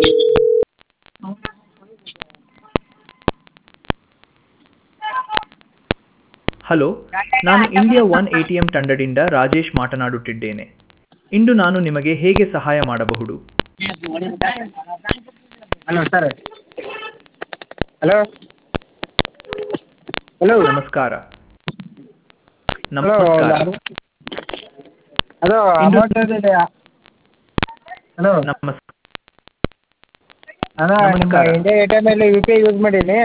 Hello ನಾನು India one A T M ತಂಡದಿಂದ ರಾಜೇಶ್ ಮಾತನಾಡುತ್ತಿದ್ದೇನೆ ಇಂದು ನಾನು ನಿಮಗೆ ಹೇಗೆ ಸಹಾಯ ಮಾಡಬಹುದು ಹಲೋ ಸರ್ ಹಲೋ ಹಲೋ ನಮಸ್ಕಾರ ಹಲೋ ನಮಸ್ಕಾರ ಅದು ಅಮೌಂಟ್ ಹಲೋ ನಮಸ್ ಅಣ್ಣ ನಿಮ್ಮ ನಮಸ್ಕಾರ. ಇಂಡಿಯಾ ಎ ಟಿ ಎಮಲ್ಲಿ ಯು ಪಿ ಐ ಯೂಸ್ ಮಾಡೀನಿ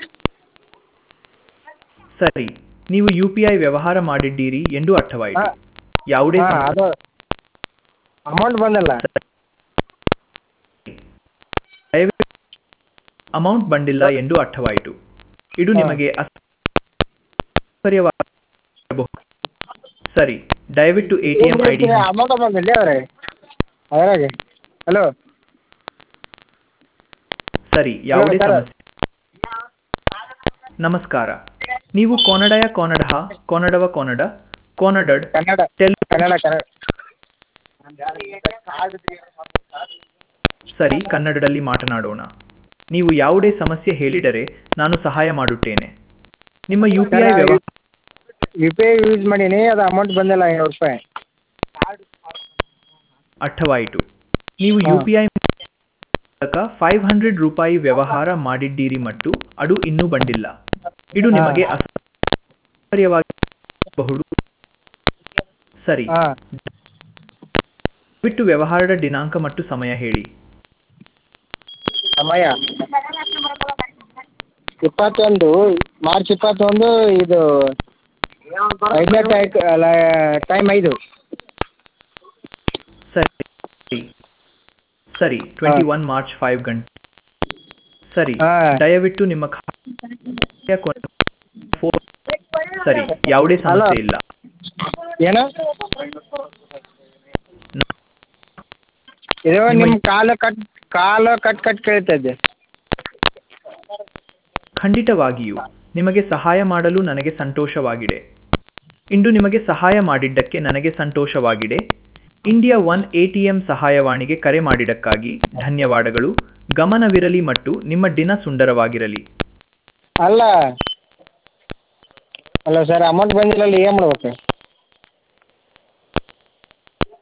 ಸರಿ ನೀವು ಯು ಪಿ ಐ ವ್ಯವಹಾರ ಮಾಡಿದ್ದೀರಿ ಎಂದು ಅರ್ಥವಾಯಿತು ಹಾಂ ಯಾವುದೇ ಹಾಂ ಸಮಸ್ಯೆ- ಅದು ಅಮೌಂಟ್ ಬಂದಲ್ಲ ದಯವಿಟ್ಟು ಅಮೌಂಟ್ ಬಂದಿಲ್ಲ ಎಂದು ಅರ್ಥವಾಯಿತು ಇದು ಹಾ. ನಿಮಗೆ ಅಸೌಕರ್ಯವಾಗಬಹುದು ಸರಿ ದಯವಿಟ್ಟು A T M I D amount ಬಂದಿಲ್ಲ ಅವ್ರೆ ಅದ್ರಾಗೆ ಹಲೋ ಸರಿ ಯಾವುದೇ ಸರ್. ಸಮಸ್ಯೆ ನಮಸ್ಕಾರ ನೀವು ಕೊನಡಯ ಕೊನಡ ಕೊನಡವ ಕೊನಡ ಕೊನಡಡ್ ಕನ್ನಡ ತೆಲ್ ಕನ್ನಡ ಕನ್ನಡ ಸರಿ ಕನ್ನಡದಲ್ಲಿ ಮಾತನಾಡೋಣ ನೀವು ಯಾವುದೇ ಸಮಸ್ಯೆ ಹೇಳಿದರೆ ನಾನು ಸಹಾಯ ಮಾಡುತ್ತೇನೆ ನಿಮ್ಮ ಯು ಪಿ ಐ ವ್ಯವಹಾರ ಯು ಪಿ ಐ ಯೂಸ್ ಮಾಡೀನಿ ಅದು ಅಮೌಂಟ್ ಬಂದಿಲ್ಲ ಐನೂರು ರೂಪಾಯಿ ಅರ್ಥವಾಯಿತು ನೀವು ಯು ಪಿ ಐ ಮೂಲಕ ಫೈವ್ ಹಂಡ್ರೆಡ್ ರೂಪಾಯಿ ವ್ಯವಹಾರ ಮಾಡಿದ್ದೀರಿ ಮತ್ತು ಅದು ಇನ್ನೂ ಬಂದಿಲ್ಲ ಇದು ಹಾ. ನಿಮಗೆ ಅಸೌಕರ್ಯವಾಗಬಹುದು ಸರಿ ಹಾಂ ಬಿಟ್ಟು ವ್ಯವಹಾರದ ದಿನಾಂಕ ಮತ್ತು ಸಮಯ ಹೇಳಿ ಸಮಯ ಇಪ್ಪತ್ತೊಂದು ಮಾರ್ಚ್ ಇಪ್ಪತ್ತೊಂದು ಇದು ಐದನೇ ತಾರೀಕು ಅಲ್ಲ ಟೈಮ್ ಐದು ಸರಿ ಸರಿ ಟ್ವೆಂಟಿ ಒನ್ ಮಾರ್ಚ್ ಫೈವ್ ಗಂಟೆ ಸರಿ ಹಾ. ದಯವಿಟ್ಟು ನಿಮ್ಮ ಖಾತೆಯ ಕೊನೆ ಫೋರ್ ಸರಿ ಯಾವುದೇ ಸಮಸ್ಯೆ ಇಲ್ಲ ಏನು ಇದು ನಿಮ್ಮ call cut call cut cut ಕೇಳ್ತದೆ ಖಂಡಿತವಾಗಿಯೂ ನಿಮಗೆ ಸಹಾಯ ಮಾಡಲು ನನಗೆ ಸಂತೋಷವಾಗಿದೆ ಇಂದು ನಿಮಗೆ ಸಹಾಯ ಮಾಡಿದ್ದಕ್ಕೆ ನನಗೆ ಸಂತೋಷವಾಗಿದೆ ಇಂಡಿಯಾ ಒನ್ ಎಟಿಎಂ ಸಹಾಯವಾಣಿಗೆ ಕರೆ ಮಾಡಿದ್ದಕ್ಕಾಗಿ ಧನ್ಯವಾದಗಳು ಗಮನವಿರಲಿ ಮತ್ತು ನಿಮ್ಮ ದಿನ ಸುಂದರವಾಗಿರಲಿ ಅಲ್ಲ ಅಲ್ಲ ಸರ್ ಅಮೌಂಟ್ ಬಂದಿಲ್ಲ ಏನು ಮಾಡ್ಬೇಕು